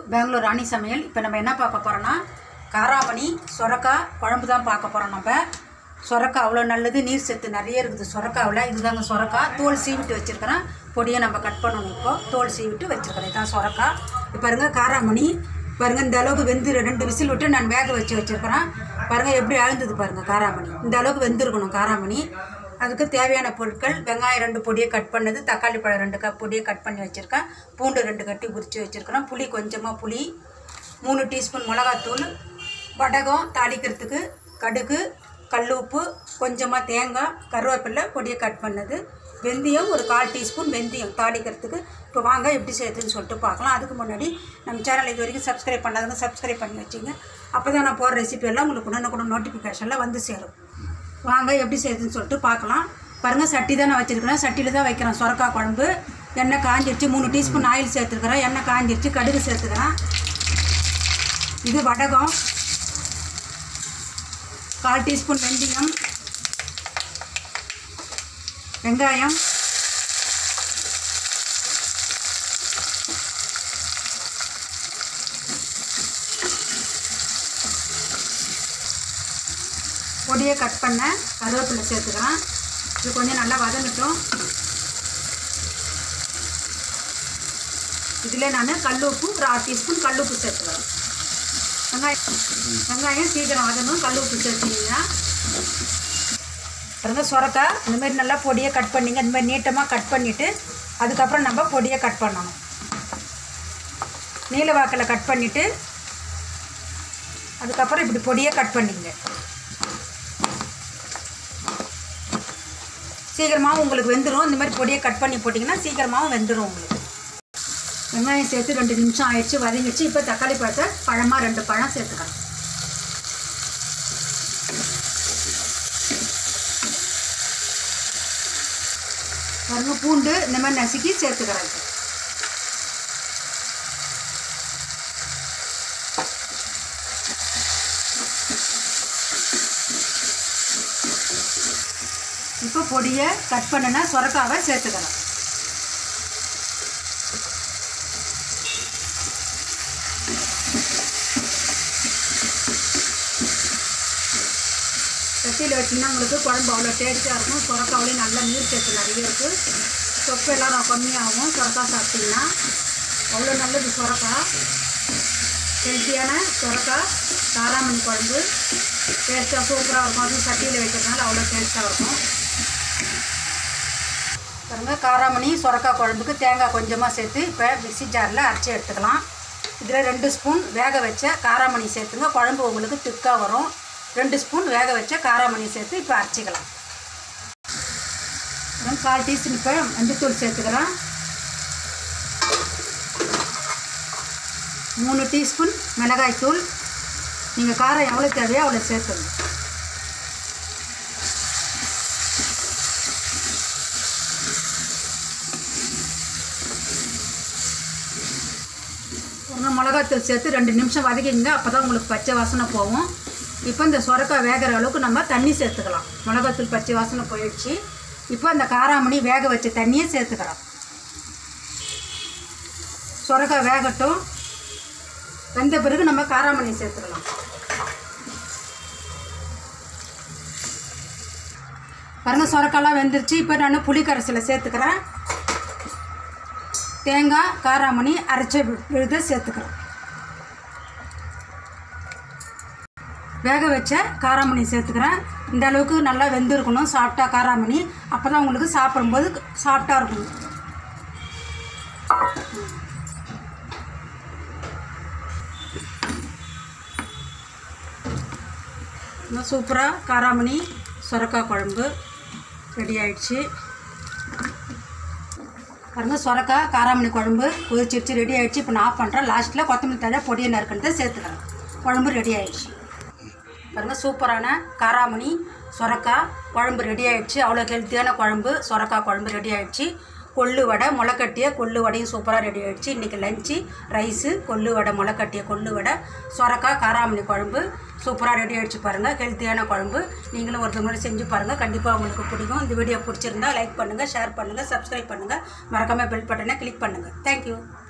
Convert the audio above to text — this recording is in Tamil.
பெங்களூர் ராணி சமையல் இப்போ நம்ம என்ன பார்க்க போகிறோன்னா காராமணி சொரக்காய் குழம்பு தான் பார்க்க போகிறோம் நம்ம சொரக்காய் அவ்வளோ நல்லது நீர் சத்து நிறைய இருக்குது சொரக்காவில் இதுதாங்க சொரக்காய் தோல் சீவிட்டு வச்சுருக்கிறேன் பொடியை நம்ம கட் பண்ணணும் இப்போ தோல் சீவிட்டு வச்சுருக்கிறேன் இதான் சொரக்காய் இப்போ பாருங்கள் காராமணி பாருங்கள் இந்த அளவுக்கு வெந்து ரெண்டு விசில் விட்டு நான் வேக வச்சு வச்சுருக்கிறேன் பாருங்கள் எப்படி அழுந்தது பாருங்கள் காராமணி இந்த அளவுக்கு வெந்திருக்கணும் காராமணி அதுக்கு தேவையான பொருட்கள் வெங்காயம் ரெண்டு பொடியை கட் பண்ணது தக்காளி பழம் ரெண்டு கப் பொடியை கட் பண்ணி வச்சுருக்கேன் பூண்டு ரெண்டு கட்டி உரித்து வச்சுருக்கிறேன் புளி கொஞ்சமாக புளி மூணு டீஸ்பூன் மிளகாத்தூள் வடகம் தாளிக்கிறதுக்கு கடுகு கல் உப்பு கொஞ்சமாக தேங்காய் கருவேப்பிலை பொடியை கட் பண்ணது வெந்தயம் ஒரு கால் டீஸ்பூன் வெந்தயம் தாளிக்கிறதுக்கு இப்போ வாங்க எப்படி செய்யுதுன்னு சொல்லிட்டு பார்க்கலாம் அதுக்கு முன்னாடி நம்ம சேனல் இது வரைக்கும் சப்ஸ்கிரைப் பண்ணாதவங்க சப்ஸ்கிரைப் பண்ணி வச்சுங்க அப்போ தான் நான் போகிற ரெசிபி எல்லாம் உங்களுக்கு உடனே கூட நோட்டிஃபிகேஷனில் வந்து சேரும் வாங்க எப்படி செய்யுதுன்னு சொல்லிட்டு பார்க்கலாம் பாருங்கள் சட்டி தான் நான் வச்சுருக்கிறேன் சட்டியில் தான் வைக்கிறேன் சொரக்காய் குழம்பு எண்ணெய் காஞ்சிருச்சு மூணு டீஸ்பூன் ஆயில் சேர்த்துக்கிறேன் எண்ணெய் காஞ்சிருச்சு கடுகு சேர்த்துக்கிறேன் இது வடகம் கால் டீஸ்பூன் வெந்தயம் வெங்காயம் பொடியை கட் பண்ண கருவேப்பிலை சேர்த்துக்கிறேன் இது கொஞ்சம் நல்லா வதங்கட்டும் இதில் நான் கல் உப்பு ஒரு ஆறு டீஸ்பூன் கல் உப்பு சேர்த்துக்கிறேன் வெங்காயம் வெங்காயம் சீக்கிரம் வதங்கணும் கல் உப்பு சேர்த்துனீங்க பாருங்க சொரக்காய் இந்த மாதிரி நல்லா பொடியை கட் பண்ணிங்க இந்த மாதிரி நீட்டமாக கட் பண்ணிவிட்டு அதுக்கப்புறம் நம்ம பொடியை கட் பண்ணணும் நீல வாக்கில் கட் பண்ணிவிட்டு அதுக்கப்புறம் இப்படி பொடியை கட் பண்ணிங்க சீக்கிரமாகவும் உங்களுக்கு வெந்துடும் இந்த மாதிரி பொடியை கட் பண்ணி போட்டிங்கன்னா சீக்கிரமாகவும் வெந்துடும் உங்களுக்கு வெங்காயம் சேர்த்து ரெண்டு நிமிஷம் ஆயிடுச்சு வதங்கிடுச்சு இப்போ தக்காளி பழத்தை பழமாக ரெண்டு பழம் சேர்த்துக்கலாம் பாருங்க பூண்டு இந்த மாதிரி நசுக்கி சேர்த்துக்கிறேன் இப்போ. இப்போ பொடியை கட் பண்ணுனா சொரக்காவை சேர்த்துக்கிறேன் சட்டியில் வச்சிங்கன்னா உங்களுக்கு குழம்பு அவ்வளோ டேஸ்ட்டாக இருக்கும் சொரக்காவிலையும் நல்ல நீர் சத்து நிறைய இருக்குது தொப்பு எல்லாம் கம்மியாகும் சொரக்காய் சாப்பிட்டிங்கன்னா அவ்வளோ நல்லது சொரக்காய் ஹெல்த்தியான சொரக்காய் காராமணி குழம்பு டேஸ்ட்டாக சூப்பராக இருக்கும் அதுவும் சட்டியில் வைக்கிறதுனால அவ்வளோ டேஸ்ட்டாக இருக்கும் பாருங்க காராமணி சொரக்காய் குழம்புக்கு தேங்காய் கொஞ்சமாக சேர்த்து இப்போ மிக்ஸி ஜாரில் அரைச்சி எடுத்துக்கலாம் இதில் ரெண்டு ஸ்பூன் வேக வச்ச காராமணி சேர்த்துங்க குழம்பு உங்களுக்கு திக்காக வரும் ரெண்டு ஸ்பூன் வேக வச்ச காராமணி சேர்த்து இப்போ அரைச்சிக்கலாம் அப்புறம் கால் டீஸ்பூன் இப்போ மஞ்சத்தூள் சேர்த்துக்கிறேன் மூணு டீஸ்பூன் மிளகாய் தூள் நீங்கள் காரம் எவ்வளோ தேவையோ அவ்வளோ சேர்த்துங்க ஒன்று மிளகாத்தூள் சேர்த்து ரெண்டு நிமிஷம் வதக்கிங்க அப்போ தான் உங்களுக்கு பச்சை வாசனை போகும் இப்போ இந்த சொரக்காய் வேகிற அளவுக்கு நம்ம தண்ணி சேர்த்துக்கலாம் மிளகாத்தூள் பச்சை வாசனை போயிடுச்சு இப்போ அந்த காராமணி வேக வச்ச தண்ணியை சேர்த்துக்கலாம் சொரக்காய் வேகட்டும் வெந்த பிறகு நம்ம காராமணி சேர்த்துக்கலாம் பாருங்க சொரக்காய்லாம் வெந்துருச்சு இப்போ நான் புளி கரைசலை சேர்த்துக்கிறேன் தேங்காய் காராமணி அரைச்ச வி- விழுதை சேர்த்துக்கிறோம் வேக வச்ச காராமணி சேர்த்துக்கிறேன் இந்த அளவுக்கு நல்லா வெந்திருக்கணும் சாப்பிட்டா காராமணி அப்போ தான் உங்களுக்கு சாப்பிடும்போது சாஃப்டாக இருக்கணும் இன்னும் சூப்பராக காராமணி சுரக்காய் குழம்பு ரெடி ஆயிடுச்சு பாருங்க சொரக்காய் காராமணி குழம்பு கொதிச்சிருச்சு ரெடி ஆயிடுச்சு இப்போ நான் ஆஃப் பண்ணுறேன் லாஸ்ட்டில் கொத்தமல்லி தழை பொடியை நறுக்கிறத சேர்த்துக்கிறேன் குழம்பு ரெடி ஆயிடுச்சு பாருங்க சூப்பரான காராமணி சொரக்காய் குழம்பு ரெடி ஆயிடுச்சு அவ்வளோ ஹெல்த்தியான குழம்பு சொரக்காய் குழம்பு ரெடி ஆயிடுச்சு கொள்ளு வடை முளைக்கட்டிய கொள்ளு வடையும் சூப்பராக ரெடி ஆயிடுச்சு இன்றைக்கி லஞ்சு ரைஸு கொள்ளு வடை முளைக்கட்டிய கொள்ளு வடை சொரக்காய் காராமணி குழம்பு சூப்பராக ரெடி ஆயிடுச்சு பாருங்கள் ஹெல்த்தியான குழம்பு நீங்களும் ஒரு முறை செஞ்சு பாருங்கள் கண்டிப்பாக உங்களுக்கு பிடிக்கும் இந்த வீடியோ பிடிச்சிருந்தா லைக் பண்ணுங்கள் ஷேர் பண்ணுங்கள் சப்ஸ்கிரைப் பண்ணுங்கள் மறக்காமல் பெல் பட்டனை கிளிக் பண்ணுங்கள் தேங்க்யூ